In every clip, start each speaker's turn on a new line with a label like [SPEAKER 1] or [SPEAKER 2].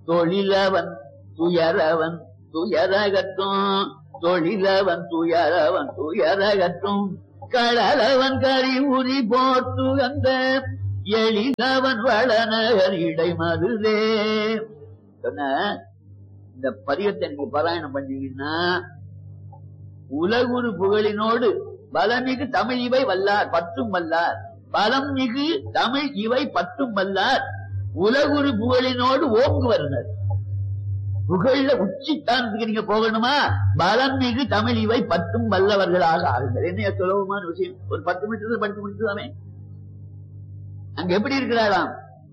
[SPEAKER 1] தொழிலவன் துயரவன் துயரகற்றும் தொழிலவன் துயரவன் துயரகற்றும் கடலவன் கரி உரி போர்த்து அந்த எழிலவன் வளநகர் இடைமருதே சொன்ன இந்த பதியத்தை நீங்க பாராயணம் பண்ணீங்கன்னா உலகுரு புகழினோடு பலமிகு தமிழ் இவை வல்லார் பற்றும் வல்லார் பலம் மிகு தமிழ் இவை பற்றும் வல்லார் உலகுரு புகழினோடு ஓங்குவர்னர் புகழ்ல உச்சித்தானத்துக்கு நீங்க போகணுமா பலம் மிகு தமிழ் இவை பற்றும் வல்லவர்களாக ஆகுங்கள் என்ன சுலபமான விஷயம் ஒரு பத்து நிமிஷத்துல படித்து முடிச்சுதானே அங்க எப்படி இருக்கிறாராம்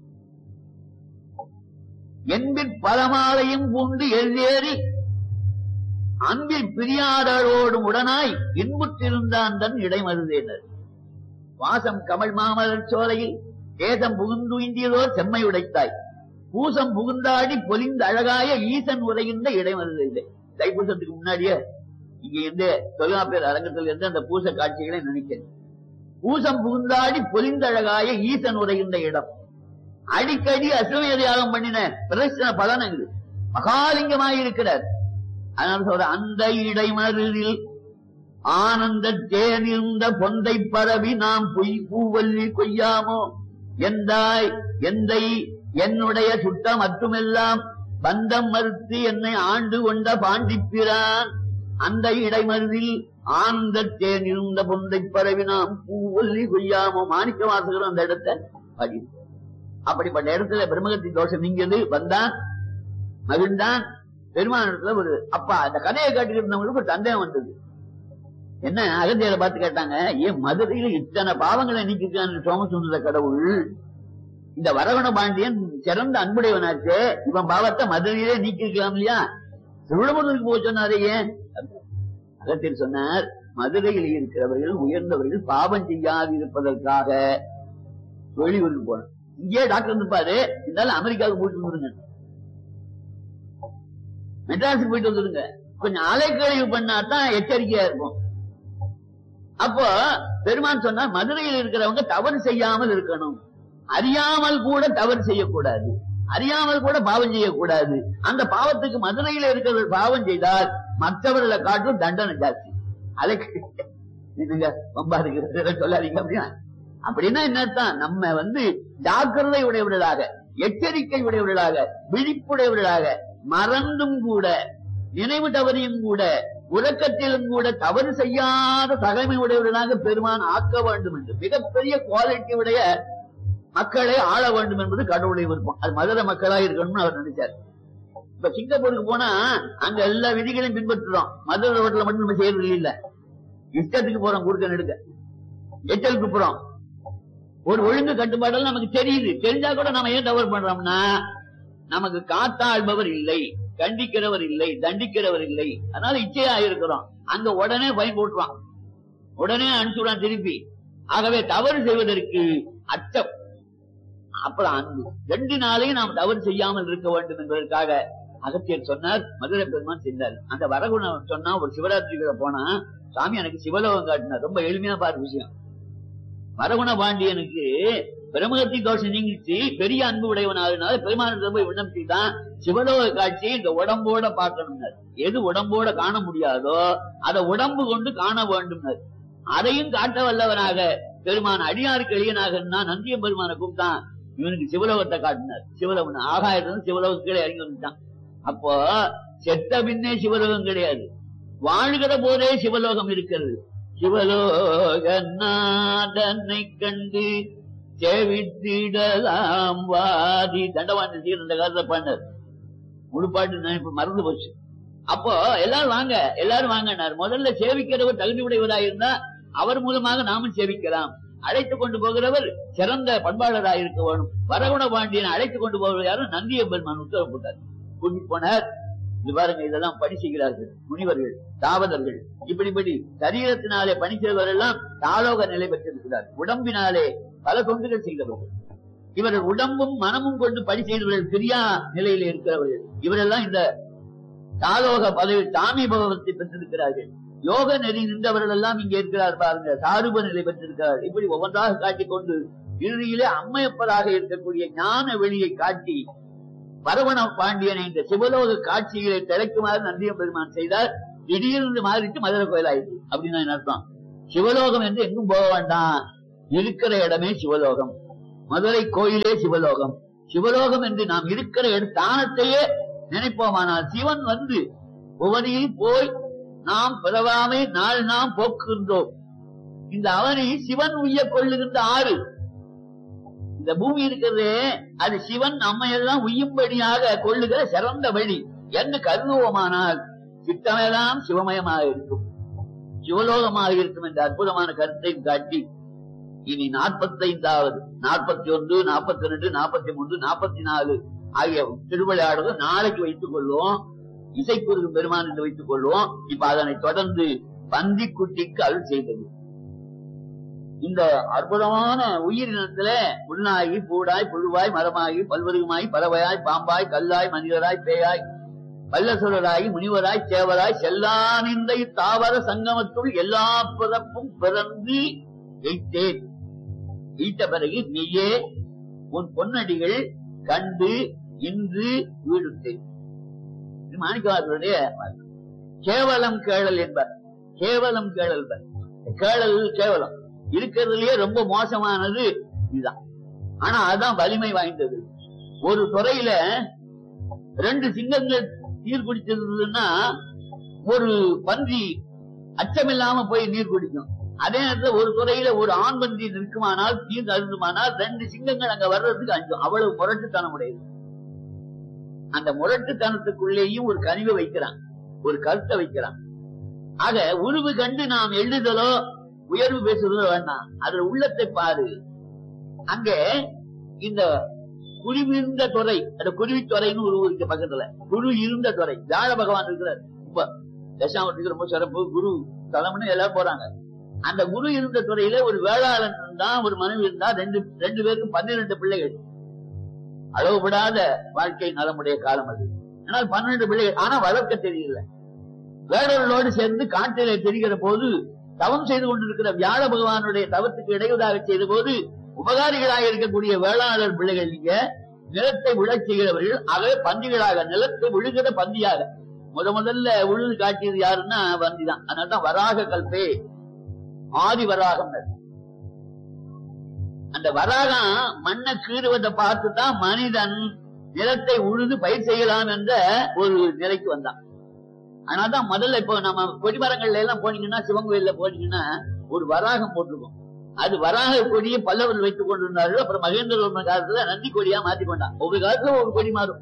[SPEAKER 1] என்பிற் பலமாலையும் பூண்டு எல்லேறி அன்பில் பிரியாதோடும் உடனாய் இன்புற்றிருந்தான் தன் இடைமருதேனர் வாசம் கமல் மாமலர் சோலையில் தேசம் புகுந்துயின்றதோர் செம்மை உடைத்தாய் பூசம் புகுந்தாடி பொலிந்த அழகாய ஈசன் உரைகின்ற இடைமருது இல்லை தைப்பூசத்துக்கு முன்னாடியே இங்க இருந்து தொல்காப்பியர் அரங்கத்தில் இருந்து அந்த பூச காட்சிகளை நினைக்கிறேன் பூசம் புகுந்தாடி பொலிந்த அழகாய ஈசன் உரைகின்ற இடம் அடிக்கடி அசுவமேத யாகம் பண்ணின பிரதர்சன பலன் இது மகாலிங்கமாய் இருக்கிறார் அதனால சொல்ற அந்த இடைமருதில் ஆனந்த தேனிருந்த பொந்தை பரவி நாம் பொய் பூவல்லி கொய்யாமோ எந்தாய் எந்தை என்னுடைய சுட்டம் மட்டுமெல்லாம் பந்தம் மறுத்து என்னை ஆண்டு கொண்ட பாண்டிப்பிரான் அந்த இடைமருதில் ஆனந்த தேன் இருந்த பொந்தை பரவி நாம் பூவல்லி கொய்யாமோ மாணிக்க வாசகரும் அந்த இடத்தை படி அப்படிப்பட்ட இடத்துல பிரம்மகத்தி தோஷம் நீங்கியது வந்தான் மகிழ்ந்தான் பெருமானத்துல ஒரு அப்பா அந்த கதையை கேட்டுக்கிட்டு இருந்தவங்களுக்கு ஒரு சந்தேகம் வந்தது என்ன அகத்தியரை பார்த்து கேட்டாங்க ஏன் மதுரையில இத்தனை பாவங்களை நீக்கிருக்கான்னு சோமசுந்தர கடவுள் இந்த வரவண பாண்டியன் சிறந்த அன்புடையவனாச்சே இவன் பாவத்தை மதுரையிலே நீக்கிருக்கலாம் இல்லையா திருவிழமதுக்கு போக சொன்னாரே ஏன் அகத்தியர் சொன்னார் மதுரையில் இருக்கிறவர்கள் உயர்ந்தவர்கள் பாவம் செய்யாது இருப்பதற்காக வெளியூருக்கு போன இங்கே டாக்டர் இருப்பாரு இருந்தாலும் அமெரிக்காவுக்கு போயிட்டு வந்துருங்க மெட்ராஸுக்கு போயிட்டு வந்துருங்க கொஞ்சம் அலைக்கழிவு பண்ணாதான் எச்சரிக்கையா இருக்கும் அப்போ பெருமான் சொன்னா மதுரையில் இருக்கிறவங்க தவறு செய்யாமல் இருக்கணும் அறியாமல் கூட தவறு செய்யக்கூடாது அறியாமல் கூட பாவம் செய்யக்கூடாது அந்த பாவத்துக்கு மதுரையில இருக்கிறவர்கள் பாவம் செய்தால் மற்றவர்களை காட்டும் தண்டனை ஜாஸ்தி அலைக்கு நீங்க ரொம்ப அதுக்கு சொல்லாதீங்க அப்படின்னா அப்படின்னா என்னத்தான் நம்ம வந்து ஜாக்கிரதை உடையவர்களாக எச்சரிக்கை உடையவர்களாக விழிப்புடையவர்களாக மறந்தும் கூட நினைவு தவறியும் கூட உறக்கத்திலும் கூட தவறு செய்யாத தகமை உடையவர்களாக பெருமான் ஆக்க வேண்டும் என்று மிகப்பெரிய குவாலிட்டி உடைய மக்களை ஆள வேண்டும் என்பது கடவுளுடைய விருப்பம் அது மதுரை மக்களா இருக்கணும்னு அவர் நினைச்சார் இப்ப சிங்கப்பூருக்கு போனா அங்க எல்லா விதிகளையும் பின்பற்றுறோம் மதுரை ரோட்ல மட்டும் நம்ம செய்யறது இல்ல இஷ்டத்துக்கு போறோம் குறுக்க நெடுக்க எச்சலுக்கு போறோம் ஒரு ஒழுங்கு கட்டுப்பாடெல்லாம் நமக்கு தெரியுது தெரிஞ்சா கூட நம்ம ஏன் தவறு பண்றோம்னா நமக்கு காத்தாழ்பவர் இல்லை கண்டிக்கிறவர் இல்லை தண்டிக்கிறவர் இல்லை அதனால இச்சையா இருக்கிறோம் அங்க உடனே பயன் போட்டுருவான் உடனே அனுப்பிச்சுடுவான் திருப்பி ஆகவே தவறு செய்வதற்கு அச்சம் அப்புறம் அன்பு ரெண்டு நாளையும் நாம் தவறு செய்யாமல் இருக்க வேண்டும் என்பதற்காக அகத்தியர் சொன்னார் மதுரை பெருமான் சென்றார் அந்த வரகுணம் சொன்னா ஒரு சிவராத்திரிகளை போனா சாமி எனக்கு சிவலோகம் காட்டினார் ரொம்ப எளிமையா பாரு விஷயம் வரகுண பாண்டியனுக்கு பிரமகத்தி தோஷம் நீங்கிச்சு பெரிய அன்பு உடையவனாக பெருமானத்தை போய் விண்ணப்பிச்சுதான் சிவலோக காட்சி இந்த உடம்போட பார்க்கணும்னார் எது உடம்போட காண முடியாதோ அதை உடம்பு கொண்டு காண வேண்டும்னார் அதையும் காட்ட வல்லவனாக பெருமான் அடியாருக்கு எளியனாக நந்தியம் பெருமானை கூப்பிட்டான் இவனுக்கு சிவலோகத்தை காட்டினார் சிவலோகம் ஆகாயத்திலிருந்து சிவலோகம் கீழே இறங்கி வந்துட்டான் அப்போ செத்த பின்னே சிவலோகம் கிடையாது வாழ்கிற போதே சிவலோகம் இருக்கிறது சிவலோக நாதனை கண்டு செவித்திடலாம் வாதி தண்டவாண்டி சீர் இந்த காலத்தை பண்ணார் முழுப்பாட்டு நினைப்பு மறந்து போச்சு அப்போ எல்லாரும் வாங்க எல்லாரும் வாங்கினார் முதல்ல சேவிக்கிறவர் தகுதி உடையவராக இருந்தா அவர் மூலமாக நாமும் சேவிக்கலாம் அழைத்துக் கொண்டு போகிறவர் சிறந்த பண்பாளராக இருக்க வேணும் வரகுண பாண்டியனை அழைத்துக் கொண்டு போகிறவர் யாரும் நந்திய பெருமான் உத்தரவு போட்டார் கூட்டிட்டு போனார் இது பாருங்க இதெல்லாம் பணி செய்கிறார்கள் முனிவர்கள் தாவதர்கள் இப்படிப்படி சரீரத்தினாலே பணி செய்வர்கள் எல்லாம் தாலோக நிலை பெற்றிருக்கிறார் உடம்பினாலே பல தொண்டுகள் செய்தவர்கள் இவர்கள் உடம்பும் மனமும் கொண்டு பணி செய்தவர்கள் பிரியா நிலையில இருக்கிறவர்கள் இவரெல்லாம் இந்த தாலோக பதவி தாமி பகவத்தை பெற்றிருக்கிறார்கள் யோக நெறி நின்றவர்கள் எல்லாம் இங்கே இருக்கிறார் பாருங்க சாருப நிலை பெற்றிருக்கிறார் இப்படி ஒவ்வொன்றாக காட்டிக் கொண்டு இறுதியிலே அம்மையப்பராக இருக்கக்கூடிய ஞான வெளியை காட்டி பரவண பாண்டியனை இந்த சிவலோக காட்சிகளை திளைக்குமாறு நந்திய பெருமான் செய்தார் திடீர்னு மாறிட்டு மதுரை கோயில் ஆயிடுச்சு அப்படின்னு என்ன அர்த்தம் சிவலோகம் என்று எங்கும் போக வேண்டாம் இருக்கிற இடமே சிவலோகம் மதுரை கோயிலே சிவலோகம் சிவலோகம் என்று நாம் இருக்கிற இட தானத்தையே நினைப்போமானால் சிவன் வந்து புவனியில் போய் நாம் பிறவாமை நாள் நாம் போக்குகின்றோம் இந்த அவனி சிவன் உய்ய கொள்ளுகின்ற ஆறு இந்த பூமி இருக்கிறதே அது சிவன் நம்மையெல்லாம் உய்யும்படியாக கொள்ளுகிற சிறந்த வழி என்று கருதுவோமானால் சித்தமெல்லாம் சிவமயமாக இருக்கும் சிவலோகமாக இருக்கும் என்ற அற்புதமான கருத்தை காட்டி இனி நாற்பத்தைந்தாவது நாற்பத்தி ஒன்று நாற்பத்தி ரெண்டு நாற்பத்தி மூன்று நாற்பத்தி நாலு ஆகிய திருவிளையாடுகள் நாளைக்கு வைத்துக் கொள்வோம் இசைக்குரு பெருமான் என்று வைத்துக் கொள்வோம் இப்ப அதனை தொடர்ந்து பந்திக்குட்டிக்கு அருள் செய்தது இந்த அற்புதமான உயிரினத்துல புண்ணாகி பூடாய் புழுவாய் மரமாகி பல்வருகமாய் பறவையாய் பாம்பாய் கல்லாய் மனிதராய் பேயாய் வல்லசுரராய் முனிவராய் சேவராய் செல்லா நிந்தை தாவர சங்கமத்துள் எல்லா பிறப்பும் பிறந்து எய்த்தேன் ஈட்ட பிறகு நீயே உன் பொன்னடிகள் கண்டு இன்று வீடுத்தேன் இது மாணிக்கவாசருடைய வாக்கு. கேவலம் கேளல் என்பர் கேவலம் கேளல் என்பர். கேளல் கேவலம் இருக்கிறதுலயே ரொம்ப மோசமானது இதுதான் ஆனா அதுதான் வலிமை வாய்ந்தது ஒரு துறையில ரெண்டு சிங்கங்கள் நீர் குடிச்சிருந்ததுன்னா ஒரு பன்றி அச்சமில்லாம போய் நீர் குடிக்கும் அதே நேரத்துல ஒரு துறையில ஒரு ஆண் பன்றி நிற்குமானால் நீர் அருந்துமானால் ரெண்டு சிங்கங்கள் அங்க வர்றதுக்கு அஞ்சும் அவ்வளவு முரட்டுத்தனம் உடையது அந்த முரட்டுத்தனத்துக்குள்ளேயும் ஒரு கனிவை வைக்கிறான் ஒரு கருத்தை வைக்கிறான் ஆக உருவு கண்டு நாம் எழுதுதலோ உயர்வு பேசுறதோ வேண்டாம் அதுல உள்ளத்தை பாரு அங்க இந்த குருவிருந்த துறை அந்த குருவித்துறைன்னு ஒரு ஊருக்கு பக்கத்துல குரு இருந்த துறை வியாழ பகவான் இருக்கிறார் ரொம்ப தசாமத்துக்கு ரொம்ப சிறப்பு குரு தலைமுன்னு எல்லாரும் போறாங்க அந்த குரு இருந்த துறையில ஒரு வேளாளன் இருந்தா ஒரு மனைவி இருந்தா ரெண்டு ரெண்டு பேருக்கும் பன்னிரண்டு பிள்ளைகள் அளவுபடாத வாழ்க்கை நலமுடைய காலம் அது ஆனால் பன்னெண்டு பிள்ளைகள் ஆனா வளர்க்க தெரியல வேடர்களோடு சேர்ந்து காட்டிலே தெரிகிற போது தவம் செய்து கொண்டிருக்கிற வியாழ பகவானுடைய தவத்துக்கு இடையூறாக செய்த போது உபகாரிகளாக இருக்கக்கூடிய வேளாளர் பிள்ளைகள் நீங்க நிலத்தை விழச் செய்கிறவர்கள் ஆகவே பந்திகளாக நிலத்தை விழுகிற பந்தியாக முத முதல்ல உழுது காட்டியது யாருன்னா பந்தி தான் அதனால்தான் வராக கல்பே ஆதி வராகம் அந்த வராகம் மண்ணை கீறுவதை பார்த்து தான் மனிதன் நிலத்தை உழுது பயிர் செய்யலாம் என்ற ஒரு நிலைக்கு வந்தான் அதனாலதான் முதல்ல இப்போ நம்ம கொடிமரங்கள்ல எல்லாம் போனீங்கன்னா சிவன் கோயில்ல போனீங்கன்னா ஒரு வராகம் போட்டிருக்கும் அது வராக கொடியை பல்லவர்கள் வைத்துக் கொண்டிருந்தார்கள் அப்புறம் மகேந்திரவர்மன் காலத்துல நந்தி கொடியா மாத்தி கொண்டான் ஒவ்வொரு காலத்துல ஒரு கொடி மாறும்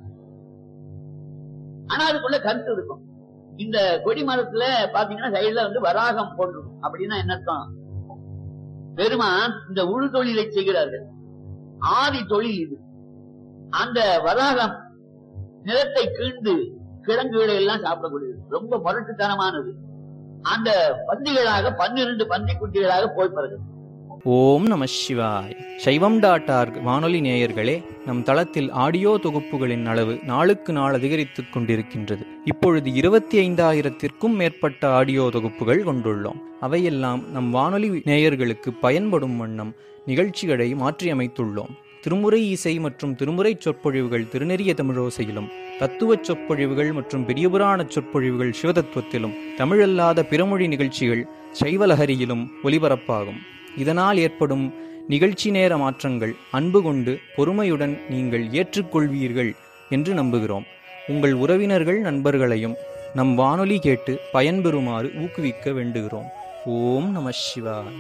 [SPEAKER 1] ஆனா அதுக்குள்ள கருத்து இருக்கும் இந்த கொடி மரத்துல பாத்தீங்கன்னா சைடுல வந்து வராகம் போட்டிருக்கும் அப்படின்னா என்ன அர்த்தம் பெருமான் இந்த உழு தொழிலை செய்கிறார்கள் ஆதி தொழில் இது அந்த வராகம் நிலத்தை கீண்டு கிழங்குகளை எல்லாம் சாப்பிடக்கூடியது ரொம்ப முரட்டுத்தனமானது அந்த பந்திகளாக பன்னிரண்டு பந்தி குட்டிகளாக போய் பிறகு
[SPEAKER 2] ஓம் நம சிவாய் சைவம் டாட் ஆர்க் வானொலி நேயர்களே நம் தளத்தில் ஆடியோ தொகுப்புகளின் அளவு நாளுக்கு நாள் அதிகரித்துக் கொண்டிருக்கின்றது இப்பொழுது இருபத்தி ஐந்தாயிரத்திற்கும் மேற்பட்ட ஆடியோ தொகுப்புகள் கொண்டுள்ளோம் அவையெல்லாம் நம் வானொலி நேயர்களுக்கு பயன்படும் வண்ணம் நிகழ்ச்சிகளை மாற்றியமைத்துள்ளோம் திருமுறை இசை மற்றும் திருமுறை சொற்பொழிவுகள் திருநெறிய தமிழோசையிலும் தத்துவச் சொற்பொழிவுகள் மற்றும் பெரியபுராண சொற்பொழிவுகள் சிவதத்துவத்திலும் தமிழல்லாத பிறமொழி நிகழ்ச்சிகள் சைவலஹரியிலும் ஒலிபரப்பாகும் இதனால் ஏற்படும் நிகழ்ச்சி நேர மாற்றங்கள் அன்பு கொண்டு பொறுமையுடன் நீங்கள் ஏற்றுக்கொள்வீர்கள் என்று நம்புகிறோம் உங்கள் உறவினர்கள் நண்பர்களையும் நம் வானொலி கேட்டு பயன்பெறுமாறு ஊக்குவிக்க வேண்டுகிறோம் ஓம் நம சிவாய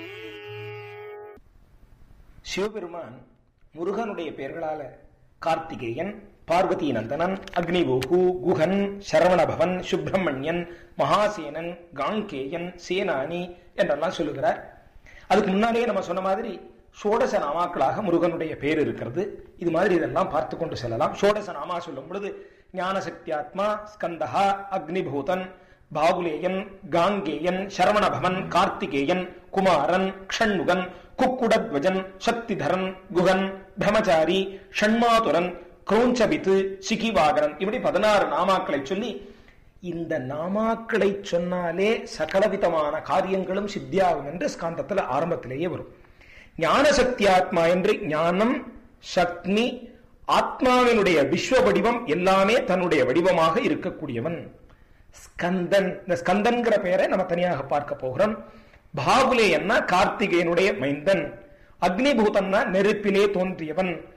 [SPEAKER 3] சிவபெருமான் முருகனுடைய பெயர்களால கார்த்திகேயன் பார்வதி நந்தனன் அக்னிவோகு குகன் சரவணபவன் சுப்பிரமணியன் மகாசேனன் காங்கேயன் சேனானி என்றெல்லாம் சொல்லுகிறார் அதுக்கு முன்னாடியே நம்ம சொன்ன மாதிரி சோடச நாமாக்களாக முருகனுடைய பேர் இருக்கிறது இது மாதிரி இதெல்லாம் பார்த்து கொண்டு செல்லலாம் சோடச நாமா சொல்லும் பொழுது ஞானசக்தியாத்மா ஸ்கந்தஹா அக்னிபூதன் பாகுலேயன் காங்கேயன் சரவணபவன் கார்த்திகேயன் குமாரன் க்ஷண்முகன் குக்குடத்வஜன் சக்திதரன் குகன் பிரமச்சாரி ஷண்மாதுரன் கிரௌஞ்சபித்து சிகிவாகரன் இப்படி பதினாறு நாமாக்களை சொல்லி இந்த நாமாக்களை சொன்னாலே சகலவிதமான காரியங்களும் சித்தியாகும் என்று ஸ்காந்தத்துல ஆரம்பத்திலேயே வரும் ஞான சக்தியாத்மா என்று ஞானம் சக்தி ஆத்மாவினுடைய விஸ்வ வடிவம் எல்லாமே தன்னுடைய வடிவமாக இருக்கக்கூடியவன் ஸ்கந்தன் இந்த ஸ்கந்தன்கிற பெயரை நம்ம தனியாக பார்க்க போகிறோம் பாகுலேயன்னா கார்த்திகேயனுடைய மைந்தன் அக்னிபூதன்னா நெருப்பிலே தோன்றியவன்